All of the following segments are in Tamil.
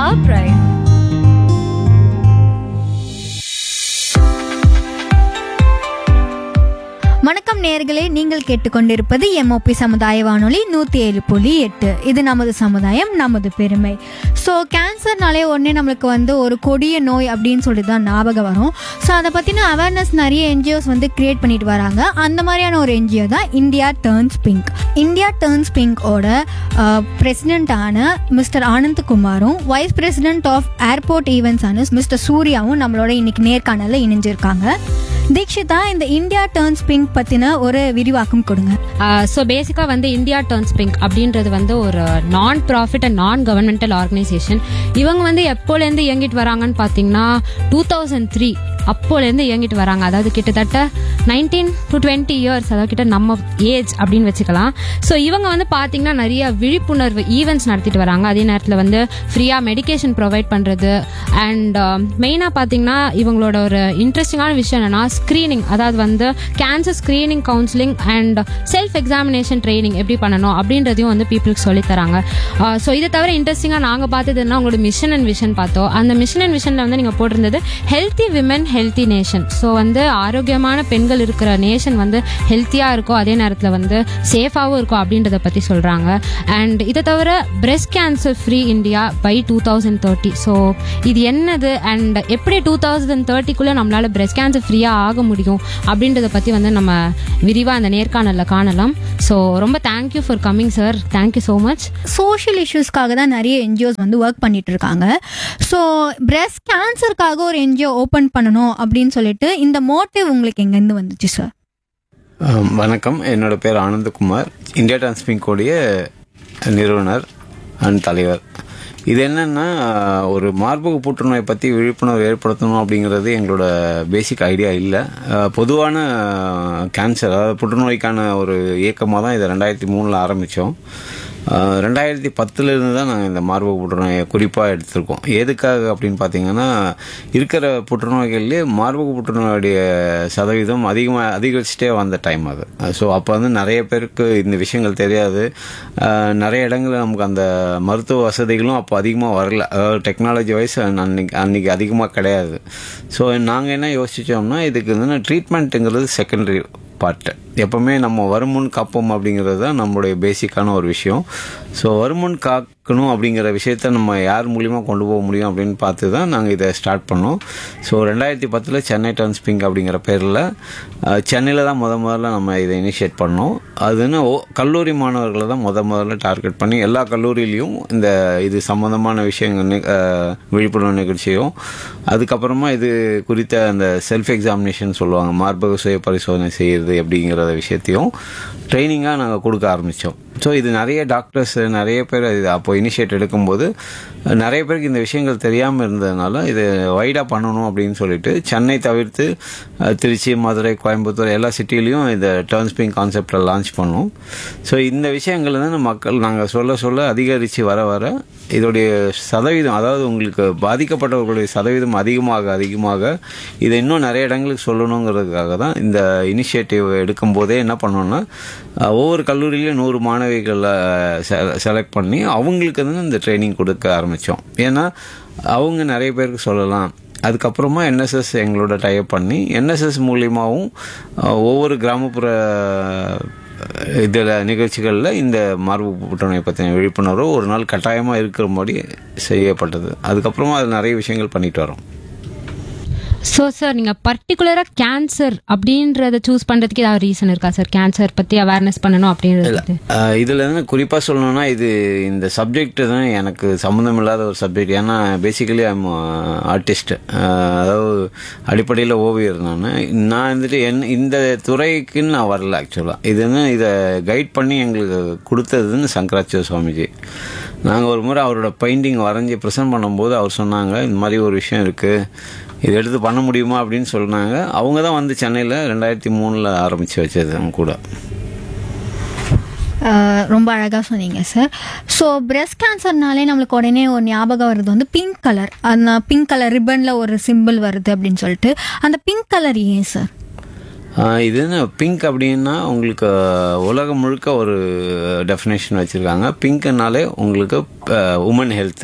our pride. வணக்கம் நேர்களே நீங்கள் கேட்டுக்கொண்டிருப்பது எம்ஓபி சமுதாய வானொலி நூற்றி ஏழு புள்ளி எட்டு இது நமது சமுதாயம் நமது பெருமை ஸோ கேன்சர்னாலே உடனே நம்மளுக்கு வந்து ஒரு கொடிய நோய் அப்படின்னு சொல்லிட்டு தான் ஞாபகம் வரும் ஸோ அதை பற்றின அவேர்னஸ் நிறைய என்ஜிஓஸ் வந்து கிரியேட் பண்ணிட்டு வராங்க அந்த மாதிரியான ஒரு என்ஜிஓ தான் India turns pink India turns பிங்கோட பிரசிடென்ட்டான மிஸ்டர் ஆனந்த் குமாரும் வைஸ் பிரசிடென்ட் ஆஃப் ஏர்போர்ட் ஈவெண்ட்ஸான மிஸ்டர் சூர்யாவும் நம்மளோட இன்னைக்கு நேர்காணலில் இணைஞ்சிருக்காங்க தீக்ஷிதா இந்த இந்தியா டர்ன்ஸ் பிங்க் பத்தின ஒரு விரிவாக்கம் கொடுங்க ஸோ பேசிக்காக வந்து இந்தியா டர்ன்ஸ் பிங்க் அப்படின்றது வந்து ஒரு non profit and non governmental organisation இவங்க வந்து எப்போலேருந்து இயங்கிட்டு வராங்கன்னு பார்த்தீங்கன்னா டூ தௌசண்ட் த்ரீ அப்போலேருந்து இயங்கிட்டு வராங்க அதாவது கிட்டத்தட்ட நைன்டீன் டு டுவெண்ட்டி இயர்ஸ் அதாவது கிட்ட நம்ம ஏஜ் அப்படின்னு வச்சுக்கலாம் ஸோ இவங்க வந்து பார்த்தீங்கன்னா நிறைய விழிப்புணர்வு ஈவெண்ட்ஸ் நடத்திட்டு வராங்க அதே நேரத்தில் வந்து ஃப்ரீயாக மெடிகேஷன் ப்ரொவைட் பண்ணுறது அண்ட் மெயினாக பார்த்தீங்கன்னா இவங்களோட ஒரு இன்ட்ரெஸ்டிங்கான விஷயம் என்னன்னா ஸ்க்ரீனிங் அதாவது வந்து cancer screening counselling and self examination training எப்படி பண்ணணும் அப்படின்றதையும் வந்து பீப்புளுக்கு சொல்லித் தராங்க ஸோ இதை தவிர இன்ட்ரெஸ்டிங்காக நாங்கள் பார்த்ததுன்னா உங்களோட மிஷன் அண்ட் விஷன் பார்த்தோம் அந்த மிஷன் அண்ட் விஷனில் வந்து நீங்கள் போட்டிருந்தது healthy women healthy nation so வந்து ஆரோக்கியமான பெண்கள் இருக்கிற நேஷன் வந்து ஹெல்த்தியாக இருக்கும் அதே நேரத்தில் வந்து சேஃபாகவும் இருக்கும் அப்படின்றத பற்றி சொல்கிறாங்க அண்ட் இதை தவிர breast cancer free India by two thousand thirty so இது என்னது அண்ட் எப்படி டூ தௌசண்ட் தேர்ட்டிக்குள்ளே நம்மளால் பிரெஸ்ட் கேன்சர் ஃப்ரீயாக ஆக முடியும் அப்படின்றத பற்றி வந்து நம்ம விரிவாக அந்த நேர்காணலில் காணலாம் ஸோ ரொம்ப thank you for coming sir thank you so much social இஷ்யூஸ்க்காக தான் நிறைய என்ஜிஓஸ் வந்து ஒர்க் பண்ணிட்டு இருக்காங்க ஸோ பிரஸ்ட் கேன்சருக்காக ஒரு என்ஜிஓ ஓப்பன் பண்ணணும் அப்படின்னு சொல்லிட்டு இந்த மோட்டிவ் உங்களுக்கு எங்கேருந்து வந்துச்சு சார் ஆம், வணக்கம் என்னோட பேர் ஆனந்தகுமார் இந்தியா டிரான்ஸ்பிங்கோடைய நிறுவனர் அண்ட் தலைவர் இது என்னன்னா ஒரு மார்பக புற்றுநோய் பற்றி விழிப்புணர்வு ஏற்படுத்தணும் அப்படிங்கிறது எங்களோட பேசிக் ஐடியா இல்லை பொதுவான கேன்சர் அதாவது புற்றுநோய்க்கான ஒரு இயக்கமாக தான் இதை ரெண்டாயிரத்தி மூணில் ஆரம்பித்தோம் ரெண்டாயிரத்தி பத்துலேருந்து தான் நாங்கள் இந்த மார்பக புற்றுநோயை குறிப்பாக எடுத்திருக்கோம் எதுக்காக அப்படின்னு பார்த்தீங்கன்னா இருக்கிற புற்றுநோய்கள்லேயே மார்பக புற்றுநோயுடைய சதவீதம் அதிகமாக அதிகரிச்சுட்டே வந்த டைம் அது ஸோ அப்போ வந்து நிறைய பேருக்கு இந்த விஷயங்கள் தெரியாது அஹ், நிறைய இடங்களில் நமக்கு அந்த மருத்துவ வசதிகளும் அப்போ அதிகமாக வரல அதாவது டெக்னாலஜி வைஸ் அன்னைக்கு அன்னைக்கு அதிகமாக கிடையாது ஸோ நாங்கள் என்ன யோசிச்சோம்னா இதுக்கு வந்து ட்ரீட்மெண்ட்டுங்கிறது செகண்டரி பார்ட்டு எப்பவுமே நம்ம வருமுன் காப்போம் அப்படிங்கிறது தான் நம்மளுடைய பேசிக்கான ஒரு விஷயம் ஸோ வருமுன் காக்கணும் அப்படிங்கிற விஷயத்த நம்ம யார் மூலியமாக கொண்டு போக முடியும் அப்படின்னு பார்த்து தான் நாங்கள் இதை ஸ்டார்ட் பண்ணோம் ஸோ ரெண்டாயிரத்தி பத்தில் சென்னை டர்ன்ஸ் பிங்க் அப்படிங்கிற பேரில் சென்னையில் தான் முத முதல்ல நம்ம இதை இனிஷியேட் பண்ணோம் அதுன்னு ஓ- கல்லூரி மாணவர்களை தான் முத முதல்ல டார்கெட் பண்ணி எல்லா கல்லூரியிலையும் இந்த இது சம்மந்தமான விஷயங்கள் நி- அஹ், விழிப்புணர்வு நிகழ்ச்சியும் அதுக்கப்புறமா இது குறித்த அந்த செல்ஃப் எக்ஸாமினேஷன் சொல்லுவாங்க மார்பக சுய பரிசோதனை செய்யறது எப்படிங்கிற விஷயத்தையும் ட்ரைனிங்காக நாங்கள் கொடுக்க ஆரம்பித்தோம் ஸோ இது நிறைய டாக்டர்ஸ் நிறைய பேர் இது அப்போ இனிஷியேட் எடுக்கும்போது நிறைய பேருக்கு இந்த விஷயங்கள் தெரியாமல் இருந்ததுனால இது வைடாக பண்ணணும் அப்படின்னு சொல்லிட்டு சென்னை தவிர்த்து அஹ், திருச்சி மதுரை கோயம்புத்தூர் எல்லா சிட்டிலையும் இந்த டர்ன்ஸ்பிங் கான்செப்டை லான்ச் பண்ணோம் ஸோ இந்த விஷயங்கள் வந்து மக்கள் நாங்கள் சொல்ல சொல்ல அதிகரித்து வர வர இதோடைய சதவீதம் அதாவது உங்களுக்கு பாதிக்கப்பட்டவர்களுடைய சதவீதம் அதிகமாக அதிகமாக இதை இன்னும் நிறைய இடங்களுக்கு சொல்லணுங்கிறதுக்காக தான் இந்த இனிஷியேட்டிவ் எடுக்கும்போதே என்ன பண்ணோம்னா அஹ், ஒவ்வொரு கல்லூரியிலையும் நூறு மாணவிகளை செலக்ட் பண்ணி அவங்களுக்கு வந்து இந்த ட்ரைனிங் கொடுக்க ஆரம்பித்தோம் ஏன்னா அவங்க நிறைய பேருக்கு சொல்லலாம் அதுக்கப்புறமா என்எஸ்எஸ் எங்களோட டைப் பண்ணி என்எஸ்எஸ் மூலியமாகவும் அஹ், ஒவ்வொரு கிராமப்புற இதில் நிகழ்ச்சிகளில் இந்த மார்பு புற்றுநோய் பற்றின விழிப்புணர்வு ஒரு நாள் கட்டாயமாக இருக்கிறபடி செய்யப்பட்டது அதுக்கப்புறமா அது நிறைய விஷயங்கள் பண்ணிட்டு வரோம் ஸோ சார் நீங்கள் பர்டிகுலராக கேன்சர் அப்படின்றத சூஸ் பண்ணுறதுக்கு ஏதாவது ரீசன் இருக்கா சார் கேன்சர் பற்றி அவேர்னஸ் பண்ணணும் அப்படின்றது அஹ் இதுல இருந்து குறிப்பாக சொல்லணும்னா இது இந்த சப்ஜெக்ட் தான் எனக்கு சம்மந்தம் இல்லாத ஒரு சப்ஜெக்ட் ஏன்னா பேசிக்கலி ஐம் ஆர்டிஸ்ட் அதாவது அடிப்படையில் ஓவியர் நான் நான் வந்துட்டு என் இந்த துறைக்குன்னு நான் வரல ஆக்சுவலாக இது வந்து இதை கைட் பண்ணி எங்களுக்கு கொடுத்ததுன்னு சங்கராச்சாரிய சுவாமிஜி நாங்கள் ஒரு முறை அவரோட பெயிண்டிங் வரைஞ்சி ப்ரெசென்ட் பண்ணும்போது அவர் சொன்னாங்க இந்த மாதிரி ஒரு விஷயம் இருக்குது இது எடுத்து பண்ண முடியுமா அப்படின்னு சொன்னாங்க அவங்க தான் வந்து சென்னையில் ரெண்டாயிரத்தி மூணில் ஆரம்பித்து வச்சது அவங்க கூட அஹ், ரொம்ப அழகாக சொன்னீங்க சார் ஸோ பிரஸ்ட் கேன்சர்னாலே நம்மளுக்கு உடனே ஒரு ஞாபகம் வருது வந்து பிங்க் கலர் அந்த பிங்க் கலர் ரிப்பனில் ஒரு சிம்பிள் வருது அப்படின்னு சொல்லிட்டு அந்த பிங்க் கலர் ஏன் சார் ஆஹ் இது என்ன பிங்க் அப்படின்னா உங்களுக்கு உலகம் முழுக்க ஒரு டெஃபினேஷன் வச்சுருக்காங்க பிங்க்னாலே உங்களுக்கு உமன் ஹெல்த்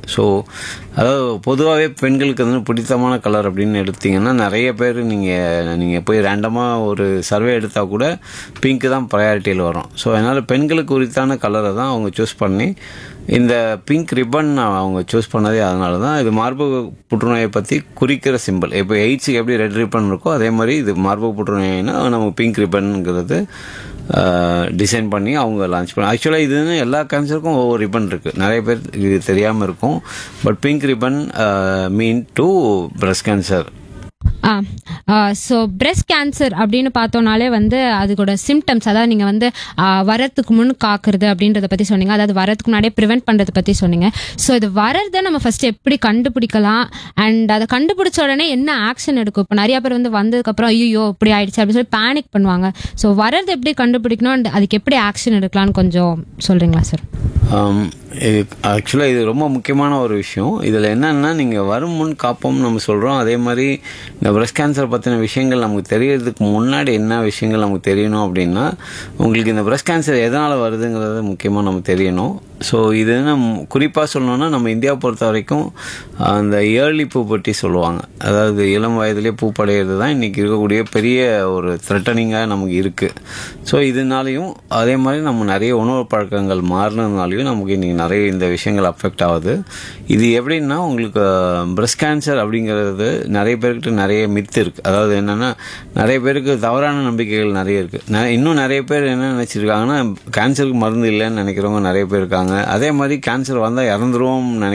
ஸோ அதாவது பொதுவாகவே பெண்களுக்கு வந்து பிடித்தமான கலர் அப்படின்னு எடுத்தீங்கன்னா நிறைய பேர் நீங்கள் நீங்கள் போய் ரேண்டமாக ஒரு சர்வே எடுத்தால் கூட பிங்க் தான் ப்ரையாரிட்டியில் வரும் ஸோ அதனால் பெண்களுக்கு உரித்தான கலரை தான் அவங்க சூஸ் பண்ணி இந்த பிங்க் ரிப்பன் அவங்க சூஸ் பண்ணதே அதனால தான் இது மார்பக புற்றுநோயை பற்றி குறிக்கிற சிம்பிள் இப்போ எய்ட்ஸுக்கு எப்படி ரெட் ரிப்பன் இருக்கோ அதே மாதிரி இது மார்பக புற்றுநோய்னா நம்ம பிங்க் ரிப்பன்ங்கிறது டிசைன் பண்ணி அவங்க லான்ச் பண்ண ஆக்சுவலாக இதுன்னு எல்லா கேன்சருக்கும் ஒவ்வொரு ரிப்பன் இருக்குது நிறைய பேர் இது தெரியாமல் இருக்கும் but pink ribbon mean to breast cancer so breast cancer அப்படின்னு பார்த்தோம்னாலே வந்து அதுக்கோட சிம்டம்ஸ் அதாவது நீங்கள் வந்து ஆ, வரத்துக்கு முன் காக்குறது அப்படின்றத பற்றி சொன்னீங்க அதாவது வரதுக்கு முன்னாடியே ப்ரிவென்ட் பண்ணுறதை பற்றி சொன்னீங்க ஸோ இது வரதை நம்ம ஃபர்ஸ்ட் எப்படி கண்டுபிடிக்கலாம் அண்ட் அதை கண்டுபிடிச்ச உடனே என்ன ஆக்ஷன் எடுக்கும் இப்போ நிறைய பேர் வந்து வந்ததுக்கப்புறம் ஐயோ இப்படி ஆயிடுச்சு அப்படின்னு சொல்லி பேனிக் பண்ணுவாங்க ஸோ வரது எப்படி கண்டுபிடிக்கணும் and அதுக்கு எப்படி ஆக்ஷன் எடுக்கலாம்னு கொஞ்சம் சொல்கிறீங்களா சார் ஆக்சுவலாக இது ரொம்ப முக்கியமான ஒரு விஷயம் இதில் என்னன்னா நீங்கள் வரும் முன் காப்போம் நம்ம சொல்கிறோம் அதே மாதிரி இந்த பிரஸ்ட் கேன்சர் பற்றின விஷயங்கள் நமக்கு தெரியறதுக்கு முன்னாடி என்ன விஷயங்கள் நமக்கு தெரியணும் அப்படின்னா உங்களுக்கு இந்த பிரஸ்ட் கேன்சர் எதனால் வருதுங்கிறது முக்கியமாக நமக்கு தெரியணும் ஸோ இது நம்ம குறிப்பாக சொல்லணும்னா நம்ம இந்தியாவை பொறுத்த வரைக்கும் அந்த ஏர்லி பூப்பட்டி சொல்லுவாங்க அதாவது இளம் வயதிலே பூப்படைகிறது தான் இன்றைக்கி இருக்கக்கூடிய பெரிய ஒரு த்ரெட்டனிங்காக நமக்கு இருக்குது ஸோ இதனாலையும் அதே மாதிரி நம்ம நிறைய உணவு பழக்கங்கள் மாறினதுனாலையும் நமக்கு இன்றைக்கி நிறைய இந்த விஷயங்கள் அஃபெக்ட் ஆகுது இது எப்படின்னா உங்களுக்கு பிரஸ்ட் கேன்சர் அப்படிங்கிறது நிறைய பேர்கிட்ட நிறைய மித்து இருக்குது அதாவது என்னென்னா நிறைய பேருக்கு தவறான நம்பிக்கைகள் நிறைய இருக்குது இன்னும் நிறைய பேர் என்ன நினச்சிருக்காங்கன்னா கேன்சருக்கு மருந்து இல்லைன்னு நினைக்கிறவங்க நிறைய பேர் இருக்காங்க அதே மாதிரி கேன்சர் வந்தால் இறந்துருவோம் நினைக்கிறவங்க